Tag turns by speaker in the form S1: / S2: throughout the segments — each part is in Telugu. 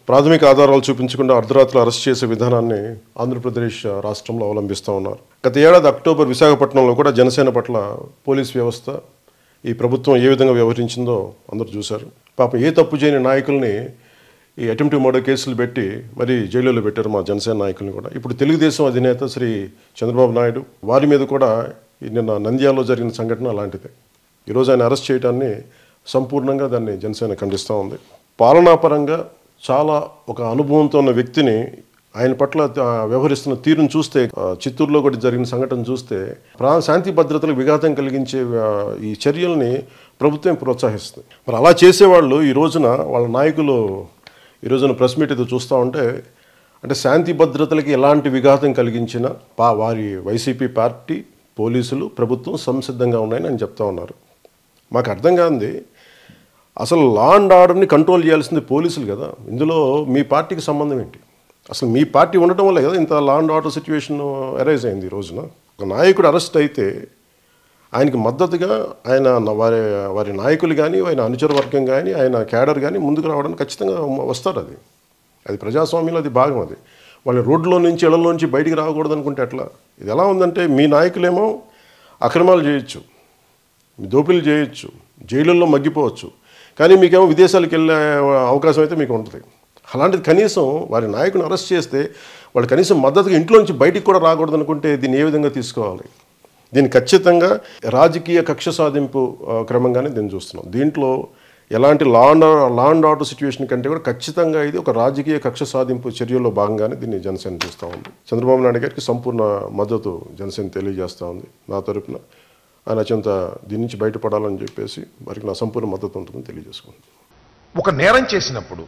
S1: ప్రాథమిక ఆధారాలు చూపించకుండా అర్ధరాత్రులు అరెస్ట్ చేసే విధానాన్ని ఆంధ్రప్రదేశ్ రాష్ట్రంలో అవలంబిస్తూ ఉన్నారు గత ఏడాది అక్టోబర్ విశాఖపట్నంలో కూడా జనసేన పట్ల పోలీస్ వ్యవస్థ ఈ ప్రభుత్వం ఏ విధంగా వ్యవహరించిందో అందరూ చూశారు పాపం ఏ తప్పు చేయని నాయకుల్ని ఈ అటెంప్ట్ మర్డర్ కేసులు పెట్టి మరి జైలులో పెట్టారు మా జనసేన నాయకుల్ని కూడా ఇప్పుడు తెలుగుదేశం అధినేత శ్రీ చంద్రబాబు నాయుడు వారి మీద కూడా ఈ నిన్న నంద్యాలలో జరిగిన సంఘటన అలాంటిదే ఈరోజు ఆయన అరెస్ట్ చేయడాన్ని సంపూర్ణంగా దాన్ని జనసేన ఖండిస్తూ ఉంది పాలనాపరంగా చాలా ఒక అనుభవంతో ఉన్న వ్యక్తిని ఆయన పట్ల ఆ, వ్యవహరిస్తున్న తీరును చూస్తే ఆ, చిత్తూరులో కూడా జరిగిన సంఘటన చూస్తే ప్రా శాంతి భద్రతలకు విఘాతం కలిగించే ఆ, ఈ చర్యల్ని ప్రభుత్వం ప్రోత్సహిస్తుంది మరి అలా చేసేవాళ్ళు ఈ రోజున వాళ్ళ నాయకులు ఈ రోజున ప్రెస్ మీట్ ఏదో చూస్తూ ఉంటే అంటే శాంతి భద్రతలకి ఎలాంటి విఘాతం కలిగించిన పా వారి వైసీపీ పార్టీ పోలీసులు ప్రభుత్వం సంసిద్ధంగా ఉన్నాయని ఆయన చెప్తా ఉన్నారు మాకు అర్థం కాంది అసలు లా అండ్ ఆర్డర్ని కంట్రోల్ చేయాల్సింది పోలీసులు కదా ఇందులో మీ పార్టీకి సంబంధం ఏంటి అసలు మీ పార్టీ ఉండటం వల్ల కదా ఇంత law and order situation arise అయింది ఈ రోజున ఒక నాయకుడు అరెస్ట్ అయితే ఆయనకి మద్దతుగా ఆయన న- వారి వారి నాయకులు కానీ ఆయన అనుచర వర్గం కానీ ఆయన క్యాడర్ కానీ ముందుకు రావడానికి ఖచ్చితంగా వస్తారు అది అది ప్రజాస్వామ్యంలో అది భాగం అది వాళ్ళని రోడ్లో నుంచి ఇళ్లలో నుంచి బయటికి రాకూడదు అనుకుంటే ఎట్లా ఇది ఎలా ఉందంటే మీ నాయకులేమో అక్రమాలు చేయొచ్చు మీ దోపిడీలు చేయొచ్చు జైలుల్లో మగ్గిపోవచ్చు కానీ మీకేమో విదేశాలకు వెళ్ళే అవకాశం అయితే మీకు ఉంటుంది అలాంటిది కనీసం వారి నాయకుని అరెస్ట్ చేస్తే వాళ్ళు కనీసం మద్దతుగా ఇంట్లో నుంచి బయటికి కూడా రాకూడదు అనుకుంటే దీన్ని ఏ విధంగా తీసుకోవాలి దీన్ని ఖచ్చితంగా రాజకీయ కక్ష సాధింపు ఆ, క్రమంగానే దీన్ని చూస్తున్నాం దీంట్లో ఎలాంటి law and law and order situation కంటే కూడా ఖచ్చితంగా ఇది ఒక రాజకీయ కక్ష సాధింపు చర్యల్లో భాగంగానే దీన్ని జనసేన చూస్తూ ఉంది చంద్రబాబు నాయుడు గారికి సంపూర్ణ మద్దతు జనసేన తెలియజేస్తూ ఉంది నా తరపున ఆయన అత్యంత దీని నుంచి బయటపడాలని చెప్పేసి వారికి నా సంపూర్ణ మద్దతు ఉంటుందని తెలియజేసుకుంది
S2: ఒక నేరం చేసినప్పుడు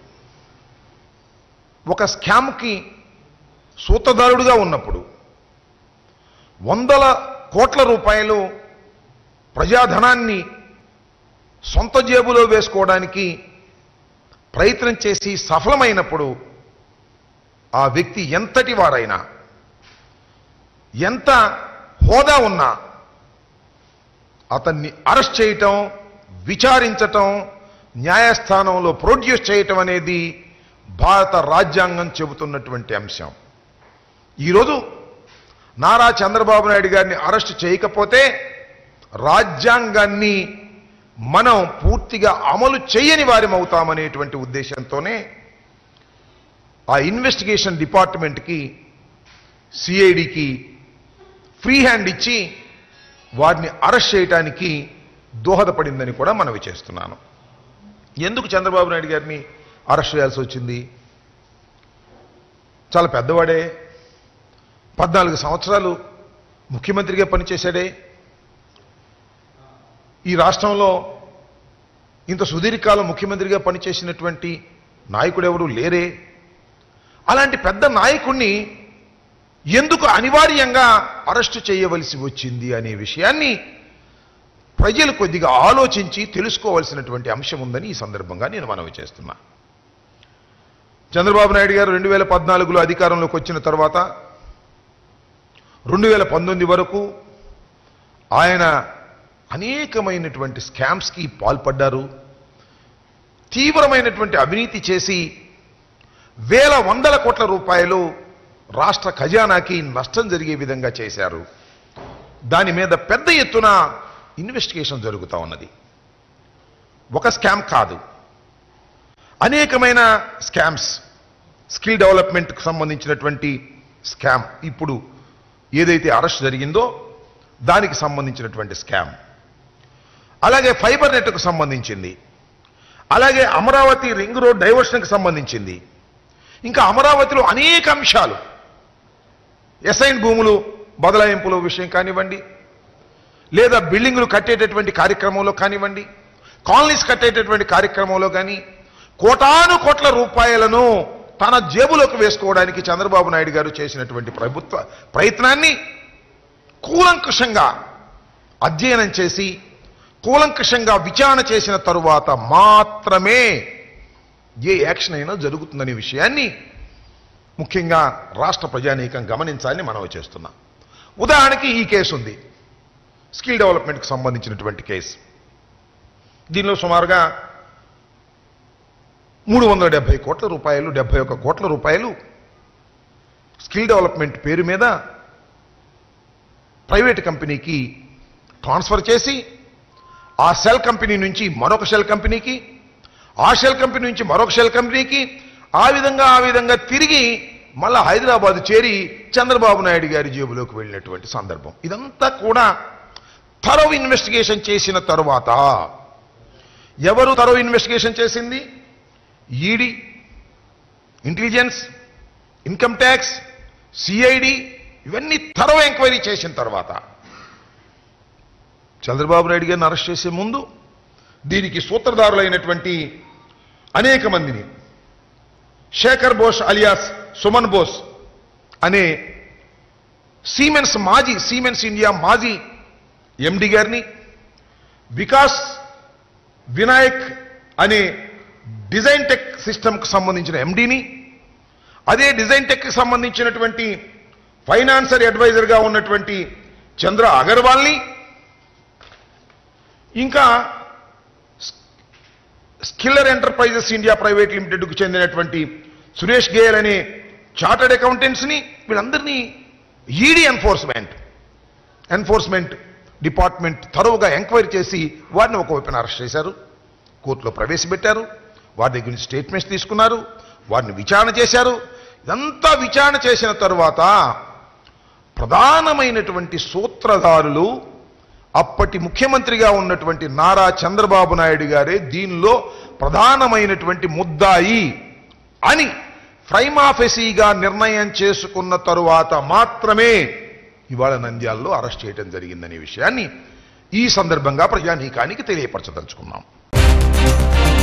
S2: ఒక స్కామ్కి సూత్రధారుడుగా ఉన్నప్పుడు వందల కోట్ల రూపాయలు ప్రజాధనాన్ని సొంత జేబులో వేసుకోవడానికి ప్రయత్నం చేసి సఫలమైనప్పుడు ఆ వ్యక్తి ఎంతటి వాడైనా ఎంత హోదా ఉన్నా అతన్ని అరెస్ట్ చేయటం విచారించటం న్యాయస్థానంలో ప్రొడ్యూస్ చేయటం అనేది భారత రాజ్యాంగం చెబుతున్నటువంటి అంశం ఈరోజు నారా చంద్రబాబు నాయుడు గారిని అరెస్ట్ చేయకపోతే రాజ్యాంగాన్ని మనం పూర్తిగా అమలు చేయని వారం అవుతామనేటువంటి ఉద్దేశంతోనే ఆ ఇన్వెస్టిగేషన్ డిపార్ట్మెంట్కి సిఐడికి ఫ్రీ హ్యాండ్ ఇచ్చి వారిని అరెస్ట్ చేయడానికి దోహదపడిందని కూడా మనవి చేస్తున్నాను ఎందుకు చంద్రబాబు నాయుడు గారిని అరెస్ట్ చేయాల్సి వచ్చింది చాలా పెద్దవాడే పద్నాలుగు సంవత్సరాలు ముఖ్యమంత్రిగా పనిచేశాడే ఈ రాష్ట్రంలో ఇంత సుదీర్ఘకాలం ముఖ్యమంత్రిగా పనిచేసినటువంటి నాయకుడు ఎవరు లేరే అలాంటి పెద్ద నాయకుణ్ణి ఎందుకు అనివార్యంగా అరెస్టు చేయవలసి వచ్చింది అనే విషయాన్ని ప్రజలు కొద్దిగా ఆలోచించి తెలుసుకోవాల్సినటువంటి అంశం ఉందని ఈ సందర్భంగా నేను మనవి చేస్తున్నా చంద్రబాబు నాయుడు గారు రెండు వేల పద్నాలుగులో అధికారంలోకి వచ్చిన తర్వాత రెండు వేల పంతొమ్మిది వరకు ఆయన అనేకమైనటువంటి స్కామ్స్కి పాల్పడ్డారు తీవ్రమైనటువంటి అవినీతి చేసి వేల వందల కోట్ల రూపాయలు రాష్ట్ర ఖజానాకి నష్టం జరిగే విధంగా చేశారు దాని మీద పెద్ద ఎత్తున ఇన్వెస్టిగేషన్ జరుగుతూ ఉన్నది ఒక స్కామ్ కాదు అనేకమైన స్కామ్స్ స్కిల్ డెవలప్మెంట్కి సంబంధించినటువంటి స్కామ్ ఇప్పుడు ఏదైతే అరెస్ట్ జరిగిందో దానికి సంబంధించినటువంటి స్కామ్ అలాగే ఫైబర్ నెట్కు సంబంధించింది అలాగే అమరావతి రింగ్ రోడ్ డైవర్షన్కి సంబంధించింది ఇంకా అమరావతిలో అనేక అంశాలు ఎసైన్ భూములు బదలాయింపుల విషయం కానివ్వండి లేదా బిల్డింగులు కట్టేటటువంటి కార్యక్రమంలో కానివ్వండి కాలనీస్ కట్టేటటువంటి కార్యక్రమంలో కానీ కోటాను కోట్ల రూపాయలను తన జేబులోకి వేసుకోవడానికి చంద్రబాబు నాయుడు గారు చేసినటువంటి ప్రభుత్వ ప్రయత్నాన్ని కూలంకషంగా అధ్యయనం చేసి కూలంకషంగా విచారణ చేసిన తరువాత మాత్రమే ఏ యాక్షన్ అయినా జరుగుతుందనే విషయాన్ని ముఖ్యంగా రాష్ట్ర ప్రజానీకం గమనించాలని మనవి చేస్తున్నాం ఉదాహరణకి ఈ కేసు ఉంది స్కిల్ డెవలప్మెంట్కి సంబంధించినటువంటి కేసు దీనిలో సుమారుగా మూడు వందల డెబ్బై కోట్ల రూపాయలు డెబ్బై ఒక్క కోట్ల రూపాయలు స్కిల్ డెవలప్మెంట్ పేరు మీద ప్రైవేట్ కంపెనీకి ట్రాన్స్ఫర్ చేసి ఆ సెల్ కంపెనీ నుంచి మరొక షెల్ కంపెనీకి ఆ షెల్ కంపెనీ నుంచి మరొక షెల్ కంపెనీకి ఆ విధంగా ఆ విధంగా తిరిగి మళ్ళా హైదరాబాద్ చేరి చంద్రబాబు నాయుడు గారి జేబులోకి వెళ్ళినటువంటి సందర్భం ఇదంతా కూడా తరవ్ ఇన్వెస్టిగేషన్ చేసిన తరువాత ఎవరు తరవ్ ఇన్వెస్టిగేషన్ చేసింది ED intelligence income tax CID ఇవన్నీ తరవ ఎంక్వైరీ చేసిన తర్వాత చంద్రబాబు నాయుడు గారిని అరెస్ట్ చేసే ముందు దీనికి సూత్రధారులైనటువంటి అనేక మందిని శేఖర్ బోస్ అలియాస్ సుమన్ బోస్ అనే సీమెన్స్ మాజీ సీమెన్స్ ఇండియా మాజీ ఎండి గారిని వికాస్ వినాయక్ అనే డిజైన్ టెక్ సిస్టమ్కి సంబంధించిన ఎండిని అదే డిజైన్ టెక్కి సంబంధించినటువంటి ఫైనాన్సర్ అడ్వైజర్గా ఉన్నటువంటి చంద్ర అగర్వాల్ని ఇంకా స్కిల్లర్ ఎంటర్ప్రైజెస్ ఇండియా ప్రైవేట్ లిమిటెడ్కు చెందినటువంటి సురేష్ గేయల్ అనే చార్టర్డ్ అకౌంటెంట్స్ని వీళ్ళందరినీ ఈడీ ఎన్ఫోర్స్మెంట్ ఎన్ఫోర్స్మెంట్ డిపార్ట్మెంట్ తరువుగా ఎంక్వైరీ చేసి వారిని ఒకవైపున అరెస్ట్ చేశారు కోర్టులో ప్రవేశపెట్టారు వారి దగ్గర నుంచి స్టేట్మెంట్స్ తీసుకున్నారు వారిని విచారణ చేశారు ఇదంతా విచారణ చేసిన తరువాత ప్రధానమైనటువంటి సూత్రధారులు అప్పటి ముఖ్యమంత్రిగా ఉన్నటువంటి నారా చంద్రబాబు నాయుడు గారే దీనిలో ప్రధానమైనటువంటి ముద్దాయి అని ఫ్రైమాఫెసీగా నిర్ణయం చేసుకున్న తరువాత మాత్రమే ఇవాళ నంద్యాలలో అరెస్ట్ చేయడం జరిగిందనే విషయాన్ని ఈ సందర్భంగా ప్రజానీకానికి తెలియపరచదలుచుకున్నాం